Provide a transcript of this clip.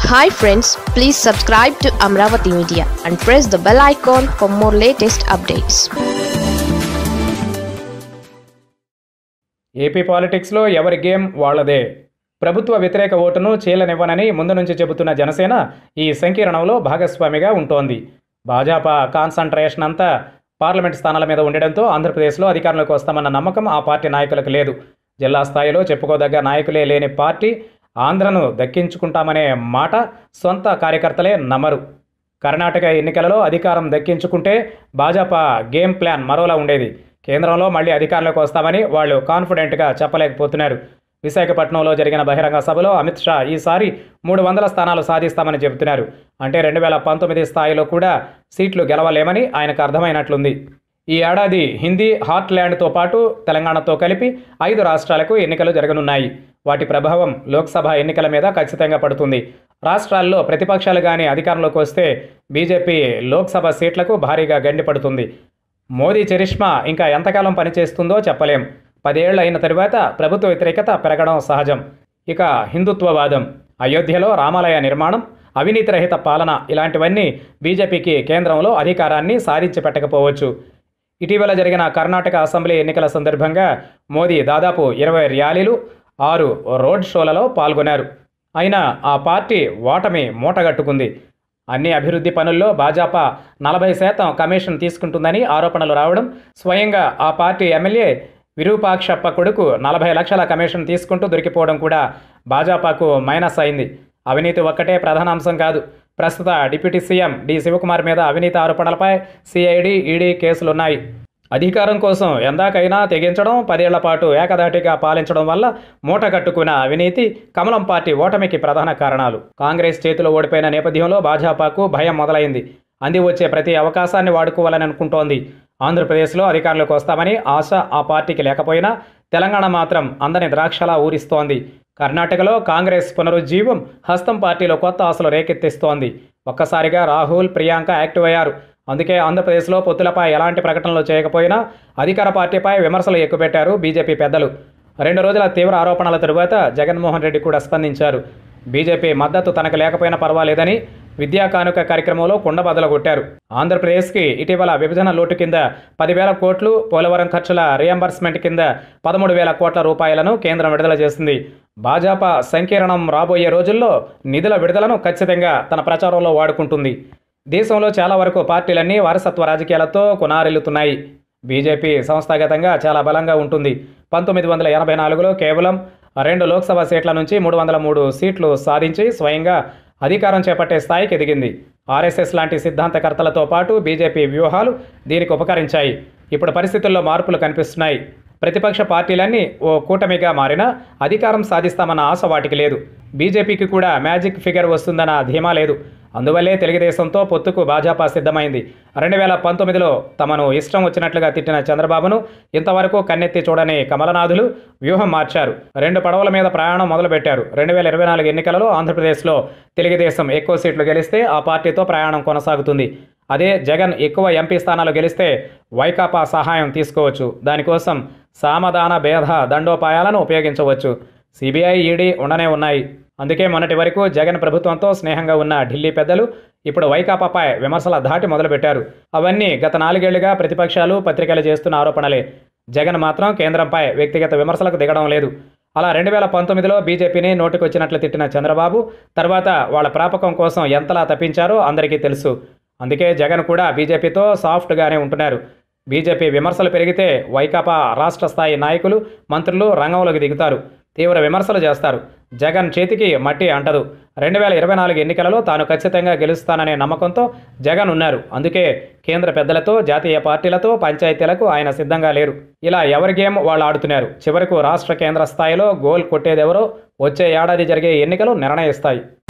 hi friends please subscribe to Amaravati media and press the bell icon for more latest updates AP పాలిటిక్స్లో ఎవరి game వాళ్ళదే ప్రభుత్వ వ్యతిరేక ఓటును చీలనివ్వనని ముందు నుంచి చెబుతున్న జనసేన ఈ సంకీర్ణంలో భాగస్వామిగా ఉంటోంది భాజపా కాన్సంట్రేషన్ అంతా పార్లమెంట్ స్థానాల మీద ఉండడంతో ఆంధ్రప్రదేశ్లో అధికారంలోకి వస్తామన్న నమ్మకం ఆ పార్టీ నాయకులకు లేదు జిల్లా స్థాయిలో చెప్పుకోదగ్గ నాయకులే లేని పార్టీ ఆంధ్రను దక్కించుకుంటామనే మాట సొంత కార్యకర్తలే నమ్మరు కర్ణాటక ఎన్నికలలో అధికారం దక్కించుకుంటే భాజపా గేమ్ ప్లాన్ మరోలా ఉండేది కేంద్రంలో మళ్ళీ అధికారంలోకి వస్తామని వాళ్ళు కాన్ఫిడెంట్గా చెప్పలేకపోతున్నారు విశాఖపట్నంలో జరిగిన బహిరంగ సభలో అమిత్ షా ఈసారి మూడు వందల స్థానాలు సాధిస్తామని చెబుతున్నారు అంటే రెండు వేల పంతొమ్మిది స్థాయిలో కూడా సీట్లు గెలవలేమని ఆయనకు అర్థమైనట్లుంది ఈ ఏడాది హిందీ హార్ట్ ల్యాండ్తో పాటు తెలంగాణతో కలిపి ఐదు రాష్ట్రాలకు ఎన్నికలు జరగనున్నాయి వాటి ప్రభావం లోక్సభ ఎన్నికల మీద ఖచ్చితంగా పడుతుంది రాష్ట్రాల్లో ప్రతిపక్షాలు కానీ అధికారంలోకి వస్తే బీజేపీ లోక్సభ సీట్లకు భారీగా గండిపడుతుంది మోదీ చరిష్మా ఇంకా ఎంతకాలం పనిచేస్తుందో చెప్పలేం పదేళ్లు అయిన తరువాత ప్రభుత్వ వ్యతిరేకత పెరగడం సహజం ఇక హిందుత్వవాదం అయోధ్యలో రామాలయ నిర్మాణం అవినీతి రహిత పాలన ఇలాంటివన్నీ బీజేపీకి కేంద్రంలో అధికారాన్ని సాధించి పెట్టకపోవచ్చు ఇటీవల జరిగిన కర్ణాటక అసెంబ్లీ ఎన్నికల సందర్భంగా మోదీ దాదాపు ఇరవై ర్యాలీలు ఆరు రోడ్ షోలలో పాల్గొన్నారు అయినా ఆ పార్టీ ఓటమి మూటగట్టుకుంది అన్ని అభివృద్ధి పనుల్లో భాజపా నలభై శాతం కమిషన్ తీసుకుంటుందని ఆరోపణలు రావడం స్వయంగా ఆ పార్టీ ఎమ్మెల్యే విరూపాక్షప్ప కొడుకు నలభై లక్షల కమిషన్ తీసుకుంటూ దొరికిపోవడం కూడా భాజపాకు మైనస్ అయింది అవినీతి ఒక్కటే ప్రధాన అంశం కాదు ప్రస్తుత డిప్యూటీ సీఎం డి శివకుమార్ మీద అవినీతి ఆరోపణలపై సిఐడి ఈడీ కేసులున్నాయి అధికారం కోసం ఎందాకైనా తెగించడం పదేళ్ల పాటు ఏకధాటిగా పాలించడం వల్ల మూట కట్టుకున్న అవినీతి కమలం పార్టీ ఓటమికి ప్రధాన కారణాలు కాంగ్రెస్ చేతిలో ఓడిపోయిన నేపథ్యంలో భాజపాకు భయం మొదలైంది అంది వచ్చే ప్రతి అవకాశాన్ని వాడుకోవాలని అనుకుంటోంది ఆంధ్రప్రదేశ్లో అధికారంలోకి వస్తామని ఆశ ఆ పార్టీకి లేకపోయినా తెలంగాణ మాత్రం అందని ద్రాక్షలా ఊరిస్తోంది కర్ణాటకలో కాంగ్రెస్ పునరుజ్జీవం హస్తం పార్టీలో కొత్త ఆశలు రేకెత్తిస్తోంది ఒక్కసారిగా రాహుల్ ప్రియాంక యాక్టివ్ అయ్యారు అందుకే ఆంధ్రప్రదేశ్లో పొత్తులపై ఎలాంటి ప్రకటనలు చేయకపోయినా అధికార పార్టీపై విమర్శలు ఎక్కుపెట్టారు బీజేపీ పెద్దలు రెండు రోజుల తీవ్ర ఆరోపణల తరువాత జగన్మోహన్ రెడ్డి కూడా స్పందించారు బీజేపీ మద్దతు తనకు లేకపోయినా పర్వాలేదని విద్యా కానుక కార్యక్రమంలో కుండబద్దలు కొట్టారు ఆంధ్రప్రదేశ్కి ఇటీవల విభజన లోటు కింద పదివేల కోట్లు పోలవరం ఖర్చుల రియంబర్స్మెంట్ కింద పదమూడు వేల కోట్ల రూపాయలను కేంద్రం విడుదల చేసింది భాజపా సంకీర్ణం రాబోయే రోజుల్లో నిధుల విడుదలను ఖచ్చితంగా తన ప్రచారంలో వాడుకుంటుంది దేశంలో చాలా వరకు పార్టీలన్నీ వారసత్వ రాజకీయాలతో కొనారిల్లుతున్నాయి బీజేపీ సంస్థాగతంగా చాలా బలంగా ఉంటుంది పంతొమ్మిది వందల ఎనభై నాలుగులో కేవలం రెండు లోక్సభ సీట్ల నుంచి మూడు వందల మూడు సీట్లు సాధించి స్వయంగా అధికారం చేపట్టే స్థాయికి ఎదిగింది ఆర్ఎస్ఎస్ లాంటి సిద్ధాంతకర్తలతో పాటు బీజేపీ వ్యూహాలు దీనికి ఉపకరించాయి ఇప్పుడు పరిస్థితుల్లో మార్పులు కనిపిస్తున్నాయి ప్రతిపక్ష పార్టీలన్నీ ఓ కూటమిగా మారినా అధికారం సాధిస్తామన్న ఆశ వాటికి లేదు బీజేపీకి కూడా మ్యాజిక్ ఫిగర్ వస్తుందన్న ధీమా లేదు అందువల్లే తెలుగుదేశంతో పొత్తుకు భాజపా సిద్ధమైంది రెండు వేల పంతొమ్మిదిలో తమను ఇష్టం వచ్చినట్లుగా తిట్టిన చంద్రబాబును ఇంతవరకు కన్నెత్తి చూడని కమలనాథులు వ్యూహం మార్చారు రెండు పడవల మీద ప్రయాణం మొదలుపెట్టారు రెండు వేల ఇరవై నాలుగు ఎన్నికలలో ఆంధ్రప్రదేశ్లో తెలుగుదేశం ఎక్కువ సీట్లు గెలిస్తే ఆ పార్టీతో ప్రయాణం కొనసాగుతుంది అదే జగన్ ఎక్కువ ఎంపీ స్థానాలు గెలిస్తే వైకాపా సహాయం తీసుకోవచ్చు దానికోసం సామధాన భేద దండోపాయాలను ఉపయోగించవచ్చు సిబిఐ ఈడీ ఉండనే ఉన్నాయి అందుకే మొన్నటి వరకు జగన్ ప్రభుత్వంతో స్నేహంగా ఉన్న ఢిల్లీ పెద్దలు ఇప్పుడు వైకాపాపై విమర్శల ధాటి మొదలుపెట్టారు అవన్నీ గత నాలుగేళ్లుగా ప్రతిపక్షాలు పత్రికలు చేస్తున్న ఆరోపణలే జగన్ మాత్రం కేంద్రంపై వ్యక్తిగత విమర్శలకు దిగడం లేదు అలా రెండు వేల పంతొమ్మిదిలో బీజేపీని నోటికొచ్చినట్లు తిట్టిన చంద్రబాబు తర్వాత వాళ్ళ ప్రాపకం కోసం ఎంతలా తప్పించారో అందరికీ తెలుసు అందుకే జగన్ కూడా బీజేపీతో సాఫ్ట్గానే ఉంటున్నారు బీజేపీ విమర్శలు పెరిగితే వైకాపా రాష్ట్ర స్థాయి నాయకులు మంత్రులు రంగంలోకి దిగుతారు తీవ్ర విమర్శలు చేస్తారు జగన్ చేతికి మట్టి అంటదు రెండు వేల ఇరవై నాలుగు ఎన్నికలలో తాను ఖచ్చితంగా గెలుస్తాననే నమ్మకంతో జగన్ ఉన్నారు అందుకే కేంద్ర పెద్దలతో జాతీయ పార్టీలతో పంచాయతీలకు ఆయన సిద్ధంగా లేరు ఇలా ఎవరి గేమ్ వాళ్ళు ఆడుతున్నారు చివరకు రాష్ట్ర కేంద్ర స్థాయిలో గోల్ కొట్టేదెవరో వచ్చే ఏడాది జరిగే ఎన్నికలు నిర్ణయిస్తాయి